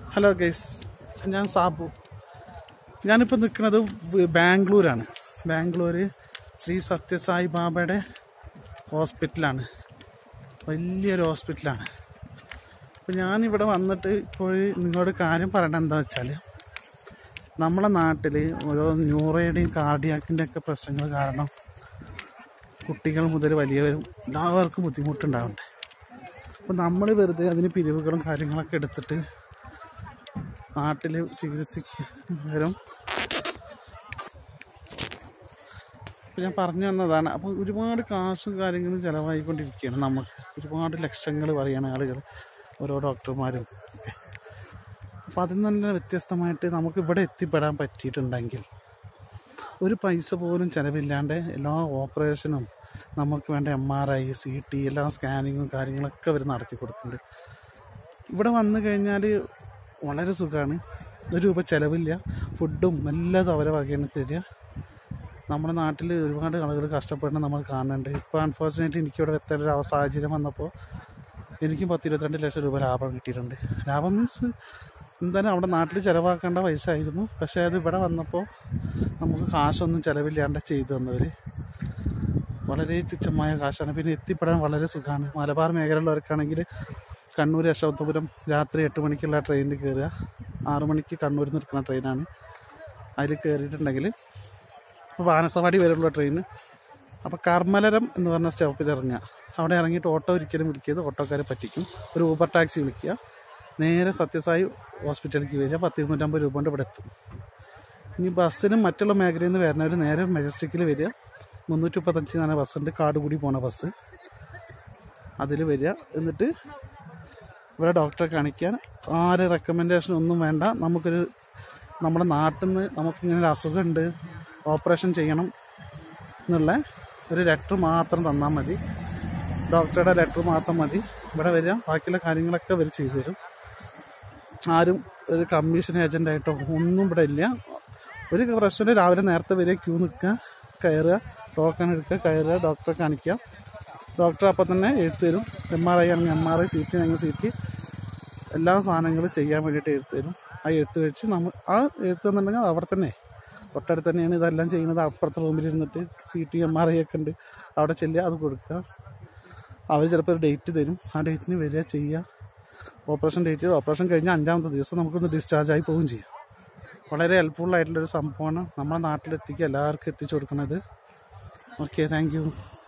hello guys ഞാൻ സാബു ഞാനിപ്പോൾ നിൽക്കുന്നത് ബാംഗ്ലൂരാണ് ബാംഗ്ലൂര് ശ്രീ സത്യസായി ബാബയുടെ ഹോസ്പിറ്റലാണ് വലിയൊരു ഹോസ്പിറ്റലാണ് അപ്പോൾ ഞാനിവിടെ വന്നിട്ട് ഇപ്പോൾ നിങ്ങളോട് കാര്യം പറയണത് എന്താ വെച്ചാൽ നമ്മളെ നാട്ടിൽ ഓരോ ന്യൂറോയുടെയും കാർഡിയാക്കിൻ്റെ ഒക്കെ പ്രശ്നങ്ങൾ കാരണം കുട്ടികൾ മുതൽ വലിയവരും എല്ലാവർക്കും ബുദ്ധിമുട്ടുണ്ടാവുന്നുണ്ട് അപ്പോൾ നമ്മൾ വെറുതെ അതിന് പിരിവുകളും കാര്യങ്ങളൊക്കെ എടുത്തിട്ട് നാട്ടിൽ ചികിത്സിക്ക് പകരം ഇപ്പം ഞാൻ പറഞ്ഞു തന്നതാണ് അപ്പോൾ ഒരുപാട് കാശും കാര്യങ്ങളും ചിലവായിക്കൊണ്ടിരിക്കുകയാണ് നമുക്ക് ഒരുപാട് ലക്ഷങ്ങൾ പറയാണ് ആളുകൾ ഓരോ ഡോക്ടർമാരും ഒക്കെ അപ്പോൾ അതിൽ നിന്ന് തന്നെ വ്യത്യസ്തമായിട്ട് നമുക്ക് ഇവിടെ എത്തിപ്പെടാൻ പറ്റിയിട്ടുണ്ടെങ്കിൽ ഒരു പൈസ പോലും ചിലവില്ലാണ്ട് എല്ലാ ഓപ്പറേഷനും നമുക്ക് വേണ്ട M R I C T എല്ലാ സ്കാനിങ്ങും കാര്യങ്ങളൊക്കെ അവർ നടത്തി കൊടുക്കുന്നുണ്ട് ഇവിടെ വന്നു കഴിഞ്ഞാൽ വളരെ സുഖമാണ് ഒരു രൂപ ചിലവില്ല ഫുഡും എല്ലാതും അവരെ വകയാണ് തരിക നമ്മുടെ നാട്ടിൽ ഒരുപാട് ആളുകൾ കഷ്ടപ്പെടുന്ന നമ്മൾ കാണുന്നുണ്ട് ഇപ്പോൾ അൺഫോർച്ചുനേറ്റ്ലി എനിക്കിവിടെ എത്തേണ്ട ഒരു അവ- സാഹചര്യം വന്നപ്പോൾ എനിക്കും പത്ത് ഇരുപത്തിരണ്ട് ലക്ഷം രൂപ ലാഭം കിട്ടിയിട്ടുണ്ട് ലാഭം മീൻസ് എന്തായാലും അവിടെ നാട്ടിൽ ചിലവാക്കേണ്ട പൈസ ആയിരുന്നു പക്ഷേ അത് ഇവിടെ വന്നപ്പോൾ നമുക്ക് കാശൊന്നും ചിലവില്ലാണ്ട് ചെയ്തു തന്നവർ വളരെ തുച്ഛമായ കാശാണ് പിന്നെ എത്തിപ്പെടാൻ വളരെ സുഖമാണ് മലബാർ മേഖലയിലുള്ളവർക്കാണെങ്കിൽ കണ്ണൂർ യശോത്തപുരം രാത്രി എട്ട് മണിക്കുള്ള ട്രെയിനിൽ കയറുക ആറു മണിക്ക് കണ്ണൂരിൽ നിൽക്കുന്ന ട്രെയിനാണ് അതിൽ കയറിയിട്ടുണ്ടെങ്കിൽ ഇപ്പോൾ ബാനസവാടി വരെയുള്ള ട്രെയിൻ അപ്പോൾ കർമ്മലരം എന്ന് പറഞ്ഞ സ്റ്റോപ്പിൽ ഇറങ്ങുക അവിടെ ഇറങ്ങിയിട്ട് ഓട്ടോ ഒരിക്കലും വിളിക്കരുത് ഓട്ടോക്കാരെ പറ്റിക്കും ഒരു ഊബർ ടാക്സി വിളിക്കുക നേരെ സത്യസായി ഹോസ്പിറ്റലിലേക്ക് വരിക പത്ത് ഇരുന്നൂറ്റമ്പത് രൂപ കൊണ്ട് ഇവിടെ എത്തും ഇനി ബസ്സിനും മറ്റുള്ള മേഖലയിൽ നിന്ന് വരുന്നവർ നേരെ മെജസ്റ്റിക്കിൽ വരിക മുന്നൂറ്റി മുപ്പത്തഞ്ച് എന്ന ബസ്സുണ്ട് കാട് കൂടി പോണ ബസ് അതിൽ വരിക എന്നിട്ട് ഇവിടെ ഡോക്ടറെ കാണിക്കാൻ ആര് റെക്കമെൻഡേഷൻ ഒന്നും വേണ്ട നമുക്കൊരു നമ്മുടെ നാട്ടിൽ നിന്ന് നമുക്കിങ്ങനെ ഒരു അസുഖമുണ്ട് ഓപ്പറേഷൻ ചെയ്യണം എന്നുള്ള ഒരു ലെറ്റർ മാത്രം തന്നാൽ മതി ഡോക്ടറുടെ ലെറ്റർ മാത്രം മതി ഇവിടെ വരിക ബാക്കിയുള്ള കാര്യങ്ങളൊക്കെ അവർ ചെയ്തു തരും ആരും ഒരു കമ്മീഷൻ ഏജൻ്റായിട്ടോ ഒന്നും ഇവിടെ ഇല്ല ഒരു പ്രശ്നം രാവിലെ നേരത്തെ വരിക ക്യൂ നിൽക്കുക കയറുക ടോക്കൺ എടുക്കുക കയറുക ഡോക്ടറെ കാണിക്കുക ഡോക്ടർ അപ്പം തന്നെ എഴുത്ത് തരും എം ആർ ഐ ആണെങ്കിൽ M R I C T ആണെങ്കിൽ സി ടി എല്ലാ സാധനങ്ങളും ചെയ്യാൻ വേണ്ടിയിട്ട് എഴുത്ത് തരും ആ എഴുത്ത് വെച്ച് നമ്മൾ ആ എഴുത്ത് എന്നുണ്ടെങ്കിൽ അത് അവിടെ തന്നെ തൊട്ടടുത്ത് തന്നെയാണ് ഇതെല്ലാം ചെയ്യുന്നത് അപ്പുറത്തെ റൂമിൽ ഇരുന്നിട്ട് C T M R I ഒക്കെ ഉണ്ട് അവിടെ ചെല്ലുക അത് കൊടുക്കുക അവർ ചിലപ്പോൾ ഒരു ഡേറ്റ് തരും ആ ഡേറ്റിന് വരിക ചെയ്യുക ഓപ്പറേഷൻ ഡേറ്റ് ഓപ്പറേഷൻ കഴിഞ്ഞ അഞ്ചാമത്തെ ദിവസം നമുക്കൊന്ന് ഡിസ്ചാർജ് ആയി പോവുകയും ചെയ്യാം വളരെ ഹെൽപ്ഫുൾ ആയിട്ടുള്ളൊരു സംഭവമാണ് നമ്മുടെ നാട്ടിലെത്തിക്കുക എല്ലാവർക്കും എത്തിച്ചു കൊടുക്കുന്നത് ഓക്കെ താങ്ക് യു